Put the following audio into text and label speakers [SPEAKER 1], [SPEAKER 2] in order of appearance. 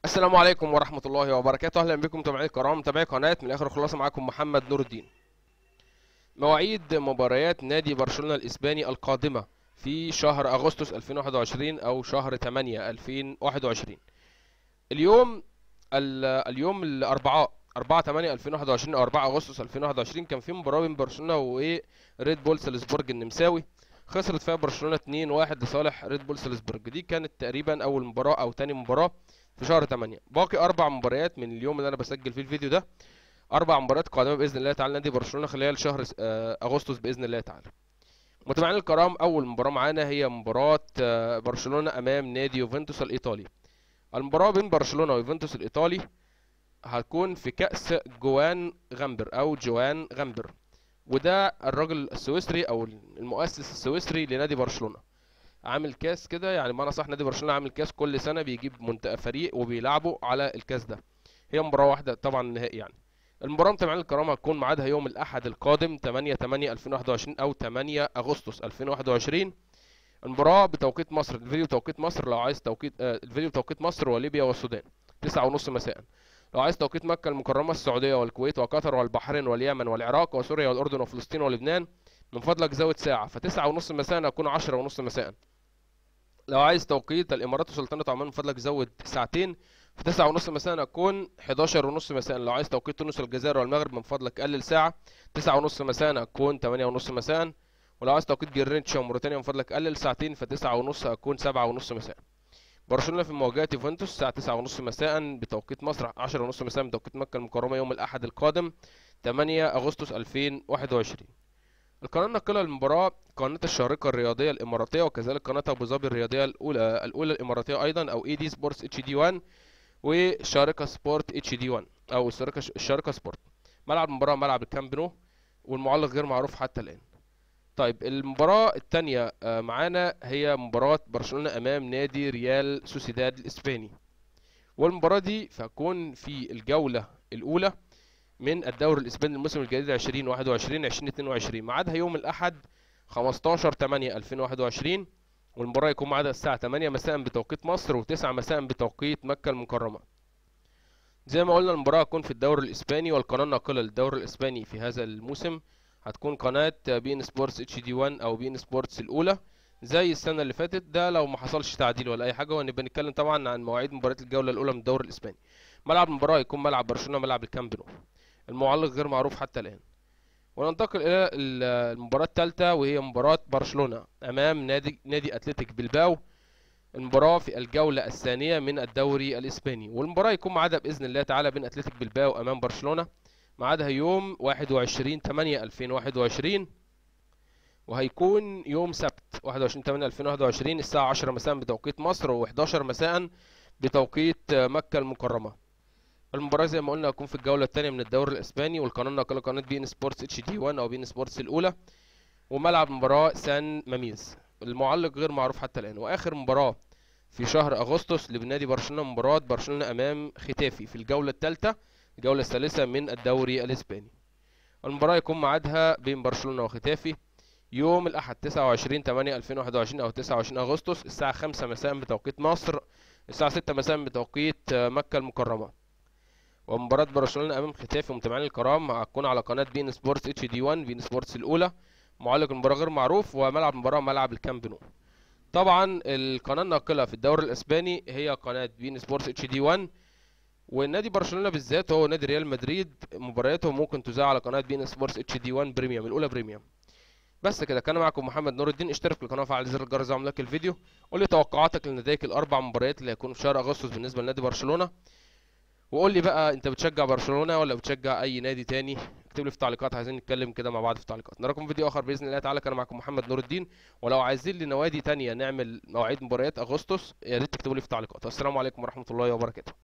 [SPEAKER 1] السلام عليكم ورحمة الله وبركاته أهلا بكم متابعي الكرام متابعي قناة من الآخر خلاصة معاكم محمد نور الدين مواعيد مباريات نادي برشلونة الإسباني القادمة في شهر أغسطس 2021 أو شهر 8 2021 اليوم ال- اليوم الأربعاء 4 8 2021 أو 4 أغسطس 2021 كان في مباراة بين برشلونة وريد بول سالزبورج النمساوي خسرت فيها برشلونة 2-1 لصالح ريد بول سالزبورج دي كانت تقريبا أول مباراة أو تاني مباراة في شهر 8 باقي اربع مباريات من اليوم اللي انا بسجل فيه الفيديو ده اربع مباريات قادمه باذن الله تعالى نادي برشلونه خلال شهر س- آه، اغسطس باذن الله تعالى متابعينا الكرام اول مباراه معانا هي مباراه آه، برشلونه امام نادي يوفنتوس الايطالي المباراه بين برشلونه ويوفنتوس الايطالي هتكون في كاس جوان غامبر او جوان غامبر وده الراجل السويسري او المؤسس السويسري لنادي برشلونه عامل كاس كده يعني بمعنى صح نادي برشلونه عامل كاس كل سنه بيجيب منت- فريق وبيلعبوا على الكاس ده هي مباراه واحده طبعا نهائي يعني المباراه متابعين الكرام هتكون ميعادها يوم الاحد القادم 8 8 2021 او 8 اغسطس 2021 المباراه بتوقيت مصر الفيديو توقيت مصر لو عايز توقيت آه الفيديو توقيت مصر وليبيا والسودان 9 ونص مساء لو عايز توقيت مكه المكرمه السعوديه والكويت وقطر والبحرين واليمن والعراق وسوريا والاردن وفلسطين ولبنان من فضلك زود ساعه فتسعة ونص مساء هتكون 10 ونص مساء لو عايز توقيت الامارات وسلطنه عمان من فضلك زود ساعتين في تسعة ونص مساء هتكون 11 ونص مساء لو عايز توقيت تونس والجزائر والمغرب من فضلك قلل ساعة تسعة ونص مساء هتكون 8 ونص مساء ولو عايز توقيت جرينتش وموريتانيا من فضلك قلل ساعتين فتسعة ونص هتكون سبعة ونص مساء برشلونة في مواجهة يوفنتوس الساعة تسعة ونص مساء بتوقيت مصر 10 ونص مساء بتوقيت مكة المكرمة يوم الأحد القادم 8 أغسطس 2021 القناة الناقلة للمباراة قناة الشارقة الرياضية الإماراتية وكذلك قناة أبو ظبي الرياضية الأولى الأولى الإماراتية أيضا أو اي دي سبورتس اتش دي 1 وشارقة سبورت اتش دي 1 أو الشارقة الشارقة سبورت ملعب المباراة ملعب الكامب نو والمعلق غير معروف حتى الآن طيب المباراة التانية آه، معانا هي مباراة برشلونة أمام نادي ريال سوسيداد الإسباني والمباراة دي فهتكون في الجولة الأولى من الدوري الاسباني الموسم الجديد 2021 2022 ميعادها يوم الاحد 15 8 2021 والمباراه يكون ميعادها الساعه 8 مساء بتوقيت مصر و9 مساء بتوقيت مكه المكرمه زي ما قلنا المباراه هتكون في الدوري الاسباني والقناه الناقله للدوري الاسباني في هذا الموسم هتكون قناه بي ان سبورتس اتش دي 1 او بي ان سبورتس الاولى زي السنه اللي فاتت ده لو ما حصلش تعديل ولا اي حاجه ونبقى نتكلم طبعا عن مواعيد مباريات الجوله الاولى من الدوري الاسباني ملعب المباراه يكون ملعب برشلونه ملعب الكامب نو المعلق غير معروف حتى الآن وننتقل إلى ال- المباراة الثالثة وهي مباراة برشلونة أمام نادي نادي أتلتيك بلباو المباراة في الجولة الثانية من الدوري الإسباني والمباراة يكون ميعادها بإذن الله تعالى بين أتلتيك بلباو أمام برشلونة ميعادها يوم 21 8 2021 وهيكون يوم سبت 21 8 2021 الساعة 10 مساء بتوقيت مصر و11 مساء بتوقيت مكة المكرمة المباراة زي ما قلنا هتكون في الجولة الثانية من الدوري الإسباني والقناة الناقلة قناة بي ان سبورتس اتش دي 1 أو بي ان سبورتس الأولى وملعب المباراة سان ماميز المعلق غير معروف حتى الآن وآخر مباراة في شهر أغسطس لنادي برشلونة مباراة برشلونة أمام ختافي في الجولة الثالثة الجولة الثالثة من الدوري الإسباني المباراة يكون ميعادها بين برشلونة وختافي يوم الأحد 29 8 2021 أو 29 أغسطس الساعة 5 مساء بتوقيت مصر الساعة 6 مساء بتوقيت آه، مكة المكرمة ومباراة برشلونة أمام ختافي متابعينا الكرام هتكون على قناة بين سبورتس اتش دي 1 بين سبورتس الأولى معلق المباراة غير معروف وملعب المباراة ملعب الكامب نو طبعا القناة الناقلة في الدوري الإسباني هي قناة بين سبورتس اتش دي 1 والنادي برشلونة بالذات هو نادي ريال مدريد مبارياته ممكن تذاع على قناة بين سبورتس اتش دي 1 بريميوم الأولى بريميوم بس كده كان معكم محمد نور الدين اشترك في القناه وفعل زر الجرس زي لك الفيديو قول لي توقعاتك لنتائج الاربع مباريات اللي هيكونوا في شهر اغسطس بالنسبه لنادي برشلونه وقول لي بقى انت بتشجع برشلونه ولا بتشجع اي نادي تاني اكتب لي في التعليقات عايزين نتكلم كده مع بعض في التعليقات نراكم في فيديو اخر باذن الله تعالى كان معكم محمد نور الدين ولو عايزين لي نوادي تانية نعمل مواعيد مباريات اغسطس يا ريت تكتبوا لي في التعليقات والسلام عليكم ورحمه الله وبركاته